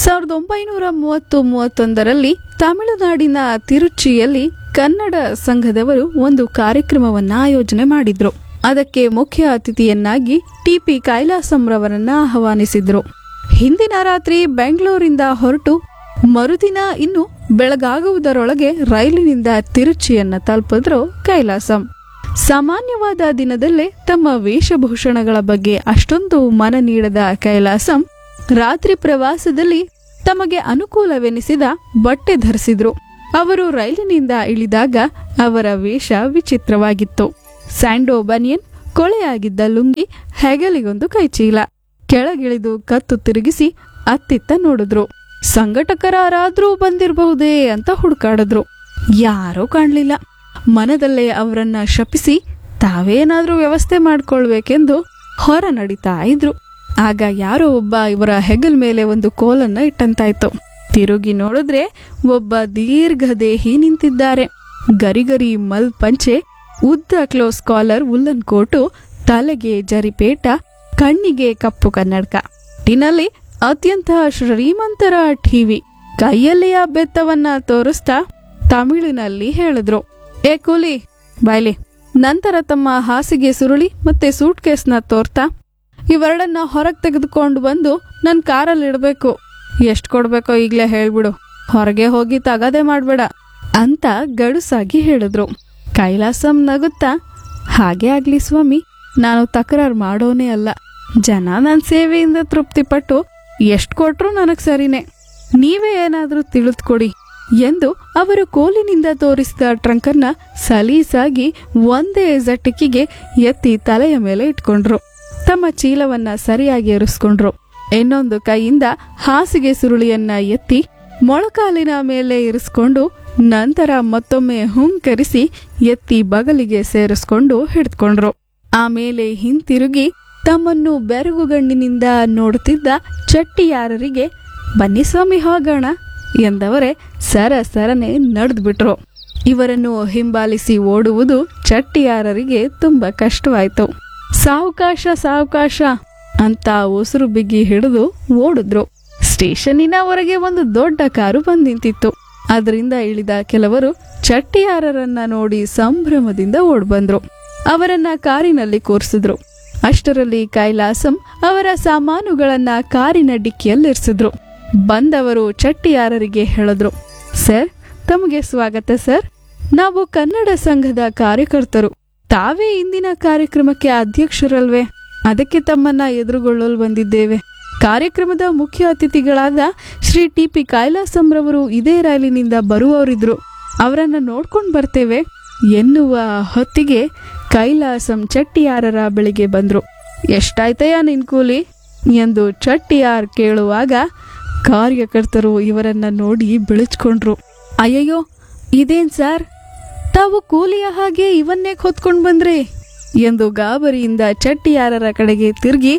ಸಾವಿರದ ಒಂಬೈನೂರ ಮೂವತ್ತು ಮೂವತ್ತೊಂದರಲ್ಲಿ ತಮಿಳುನಾಡಿನ ತಿರುಚಿಯಲ್ಲಿ ಕನ್ನಡ ಸಂಘದವರು ಒಂದು ಕಾರ್ಯಕ್ರಮವನ್ನ ಆಯೋಜನೆ ಮಾಡಿದ್ರು ಅದಕ್ಕೆ ಮುಖ್ಯ ಅತಿಥಿಯನ್ನಾಗಿ ಟಿಪಿ ಕೈಲಾಸಂರವರನ್ನ ಆಹ್ವಾನಿಸಿದ್ರು ಹಿಂದಿನ ರಾತ್ರಿ ಬೆಂಗಳೂರಿಂದ ಹೊರಟು ಮರುದಿನ ಇನ್ನು ಬೆಳಗಾಗುವುದರೊಳಗೆ ರೈಲಿನಿಂದ ತಿರುಚಿಯನ್ನ ತಲುಪಿದ್ರು ಕೈಲಾಸಂ ಸಾಮಾನ್ಯವಾದ ದಿನದಲ್ಲೇ ತಮ್ಮ ವೇಷಭೂಷಣಗಳ ಬಗ್ಗೆ ಅಷ್ಟೊಂದು ಮನ ನೀಡದ ಕೈಲಾಸಂ ರಾತ್ರಿ ಪ್ರವಾಸದಲ್ಲಿ ತಮಗೆ ಅನುಕೂಲವೆನಿಸಿದ ಬಟ್ಟೆ ಧರಿಸಿದ್ರು ಅವರು ರೈಲಿನಿಂದ ಇಳಿದಾಗ ಅವರ ವೇಷ ವಿಚಿತ್ರವಾಗಿತ್ತು ಸ್ಯಾಂಡೋ ಬನಿಯನ್ ಕೊಳೆಯಾಗಿದ್ದ ಲುಂಗಿ ಹೆಗಲಿಗೊಂದು ಕೈಚೀಲ ಕೆಳಗಿಳಿದು ಕತ್ತು ತಿರುಗಿಸಿ ಅತ್ತಿತ್ತ ನೋಡಿದ್ರು ಸಂಘಟಕರಾದ್ರೂ ಬಂದಿರಬಹುದೇ ಅಂತ ಹುಡುಕಾಡಿದ್ರು ಯಾರೂ ಕಾಣ್ಲಿಲ್ಲ ಮನದಲ್ಲೇ ಅವರನ್ನ ಶಪಿಸಿ ತಾವೇನಾದ್ರೂ ವ್ಯವಸ್ಥೆ ಮಾಡ್ಕೊಳ್ಬೇಕೆಂದು ಹೊರ ನಡೀತಾ ಇದ್ರು ಆಗ ಯಾರೋ ಒಬ್ಬ ಇವರ ಹೆಗಲ್ ಮೇಲೆ ಒಂದು ಕೋಲನ್ನ ಇಟ್ಟಂತಾಯ್ತು ತಿರುಗಿ ನೋಡಿದ್ರೆ ಒಬ್ಬ ದೀರ್ಘದೇಹಿ ನಿಂತಿದ್ದಾರೆ ಗರಿಗರಿ ಮಲ್ ಪಂಚೆ ಉದ್ದ ಕ್ಲೋಸ್ ಕಾಲರ್ ಉಲ್ಲನ್ ಕೋಟು ತಲೆಗೆ ಜರಿಪೇಟ ಕಣ್ಣಿಗೆ ಕಪ್ಪು ಕನ್ನಡಕ ಟಿನಲ್ಲಿ ಅತ್ಯಂತ ಶ್ರೀಮಂತರ ಟಿವಿ ಕೈಯಲ್ಲಿಯ ಬೆತ್ತವನ್ನ ತೋರಿಸ್ತಾ ತಮಿಳಿನಲ್ಲಿ ಹೇಳಿದ್ರು ಏ ಕೂಲಿ ಬಾಯ್ಲಿ ನಂತರ ತಮ್ಮ ಹಾಸಿಗೆ ಸುರುಳಿ ಮತ್ತೆ ಸೂಟ್ ಕೇಸ್ನ ತೋರ್ತಾ ಇವೆರಡನ್ನ ಹೊರಗೆ ತೆಗೆದುಕೊಂಡು ಬಂದು ನನ್ನ ಕಾರಲ್ಲಿ ಇಡಬೇಕು ಎಷ್ಟು ಕೊಡ್ಬೇಕೋ ಈಗಲೇ ಹೇಳ್ಬಿಡು ಹೊರಗೆ ಹೋಗಿ ತಗದೆ ಮಾಡ್ಬೇಡ ಅಂತ ಗಡುಸಾಗಿ ಹೇಳಿದ್ರು ಕೈಲಾಸಂ ನಗುತ್ತಾ ಹಾಗೆ ಆಗ್ಲಿ ಸ್ವಾಮಿ ನಾನು ತಕರಾರು ಮಾಡೋನೇ ಅಲ್ಲ ಜನ ನನ್ನ ಸೇವೆಯಿಂದ ತೃಪ್ತಿಪಟ್ಟು ಎಷ್ಟು ಕೊಟ್ರು ನನಗೆ ಸರಿನೇ ನೀವೇ ಏನಾದರೂ ತಿಳಿದುಕೊಡಿ ಎಂದು ಅವರು ಕೋಲಿನಿಂದ ತೋರಿಸಿದ ಟ್ರಂಕನ್ನ ಸಲೀಸಾಗಿ ಒಂದೇ ಜಟ್ಟಿಕಿಗೆ ಎತ್ತಿ ತಲೆಯ ಮೇಲೆ ಇಟ್ಕೊಂಡ್ರು ತಮ್ಮ ಚೀಲವನ್ನ ಸರಿಯಾಗಿ ಇರಿಸ್ಕೊಂಡ್ರು ಇನ್ನೊಂದು ಕೈಯಿಂದ ಹಾಸಿಗೆ ಸುರುಳಿಯನ್ನ ಎತ್ತಿ ಮೊಳಕಾಲಿನ ಮೇಲೆ ಇರಿಸ್ಕೊಂಡು ನಂತರ ಮತ್ತೊಮ್ಮೆ ಹುಂಕರಿಸಿ ಎತ್ತಿ ಬಗಲಿಗೆ ಸೇರಿಸ್ಕೊಂಡು ಹಿಡಿದುಕೊಂಡ್ರು ಆಮೇಲೆ ಹಿಂತಿರುಗಿ ತಮ್ಮನ್ನು ಬೆರಗುಗಣ್ಣಿನಿಂದ ನೋಡುತ್ತಿದ್ದ ಚಟ್ಟಿಯಾರರಿಗೆ ಬನ್ನಿ ಸ್ವಾಮಿ ಹೋಗೋಣ ಎಂದವರೇ ಸರ ಸರನೆ ನಡೆದ್ಬಿಟ್ರು ಇವರನ್ನು ಹಿಂಬಾಲಿಸಿ ಓಡುವುದು ಚಟ್ಟಿಯಾರರಿಗೆ ತುಂಬಾ ಕಷ್ಟವಾಯ್ತು ಸಾವಕಾಶ ಸಾವಕಾಶ ಅಂತ ಉಸಿರು ಬಿಗಿ ಹಿಡಿದು ಓಡಿದ್ರು ಸ್ಟೇಷನ್ನಿನ ಹೊರಗೆ ಒಂದು ದೊಡ್ಡ ಕಾರು ಬಂದ್ ನಿಂತಿತ್ತು ಅದರಿಂದ ಇಳಿದ ಕೆಲವರು ಚಟ್ಟಿಯಾರರನ್ನ ನೋಡಿ ಸಂಭ್ರಮದಿಂದ ಓಡ್ಬಂದ್ರು ಅವರನ್ನ ಕಾರಿನಲ್ಲಿ ಕೂರಿಸಿದ್ರು ಅಷ್ಟರಲ್ಲಿ ಕೈಲಾಸಂ ಅವರ ಸಾಮಾನುಗಳನ್ನ ಕಾರಿನ ಡಿಕ್ಕಿಯಲ್ಲಿರಿಸಿದ್ರು ಬಂದವರು ಚಟ್ಟಿಯಾರರಿಗೆ ಹೇಳಿದ್ರು ಸರ್ ತಮಗೆ ಸ್ವಾಗತ ಸರ್ ನಾವು ಕನ್ನಡ ಸಂಘದ ಕಾರ್ಯಕರ್ತರು ತಾವೇ ಇಂದಿನ ಕಾರ್ಯಕ್ರಮಕ್ಕೆ ಅಧ್ಯಕ್ಷರಲ್ವೇ ಅದಕ್ಕೆ ತಮ್ಮನ್ನ ಎದುರುಗೊಳ್ಳಲು ಬಂದಿದ್ದೇವೆ ಕಾರ್ಯಕ್ರಮದ ಮುಖ್ಯ ಅತಿಥಿಗಳಾದ ಶ್ರೀ ಟಿ ಪಿ ಕೈಲಾಸಂರವರು ಇದೇ ರೈಲಿನಿಂದ ಬರುವವರಿದ್ರು ಅವರನ್ನ ನೋಡ್ಕೊಂಡು ಬರ್ತೇವೆ ಎನ್ನುವ ಹೊತ್ತಿಗೆ ಕೈಲಾಸಂ ಚಟ್ಟಿಯಾರರ ಬಳಿಗೆ ಬಂದ್ರು ಎಷ್ಟಾಯ್ತಯ್ಯ ನಿನ್ ಕೂಲಿ ಎಂದು ಚಟ್ಟಿಯಾರ್ ಕೇಳುವಾಗ ಕಾರ್ಯಕರ್ತರು ಇವರನ್ನ ನೋಡಿ ಬಿಳಿಸ್ಕೊಂಡ್ರು ಅಯ್ಯಯ್ಯೋ ಇದೇನ್ ಸರ್ ತಾವು ಕೂಲಿಯ ಹಾಗೆ ಇವನ್ನೇ ಹೊತ್ಕೊಂಡ್ ಬಂದ್ರಿ ಎಂದು ಗಾಬರಿಯಿಂದ ಚಟ್ಟಿಯಾರರ ಕಡೆಗೆ ತಿರುಗಿ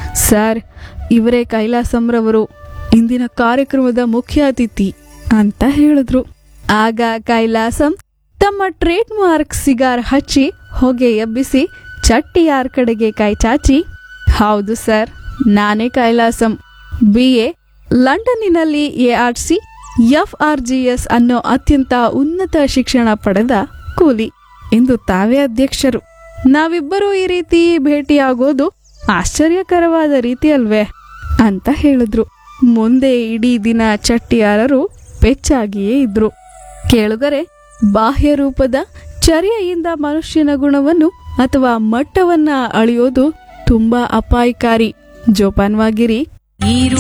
ಸರ್ ಇವರೇ ಕೈಲಾಸಂರವರು ಇಂದಿನ ಕಾರ್ಯಕ್ರಮದ ಮುಖ್ಯ ಅತಿಥಿ ಅಂತ ಹೇಳಿದ್ರು ಆಗ ಕೈಲಾಸಂ ತಮ್ಮ ಟ್ರೇಡ್ ಮಾರ್ಕ್ ಸಿಗಾರ್ ಹಚ್ಚಿ ಹೊಗೆ ಎಬ್ಬಿಸಿ ಚಟ್ಟಿಯಾರ್ ಕಡೆಗೆ ಕೈ ಚಾಚಿ ಹೌದು ಸರ್ ನಾನೇ ಕೈಲಾಸಂ ಬಿ ಎ ಲಂಡನ್ನಿನಲ್ಲಿ A R C F R G S ಅನ್ನೋ ಅತ್ಯಂತ ಉನ್ನತ ಶಿಕ್ಷಣ ಪಡೆದ ಕೂಲಿ ಎಂದು ತಾವೇ ಅಧ್ಯಕ್ಷರು ನಾವಿಬ್ಬರೂ ಈ ರೀತಿ ಭೇಟಿಯಾಗೋದು ಆಶ್ಚರ್ಯಕರವಾದ ರೀತಿ ಅಲ್ವೇ ಅಂತ ಹೇಳಿದ್ರು ಮುಂದೆ ಇಡೀ ದಿನ ಚಟ್ಟಿಯಾರರು ಪೆಚ್ಚಾಗಿಯೇ ಇದ್ರು ಕೇಳುಗರೆ ಬಾಹ್ಯ ರೂಪದ ಚರ್ಯೆಯಿಂದ ಮನುಷ್ಯನ ಗುಣವನ್ನು ಅಥವಾ ಮಟ್ಟವನ್ನ ಅಳೆಯೋದು ತುಂಬಾ ಅಪಾಯಕಾರಿ ಜೋಪಾನವಾಗಿರಿ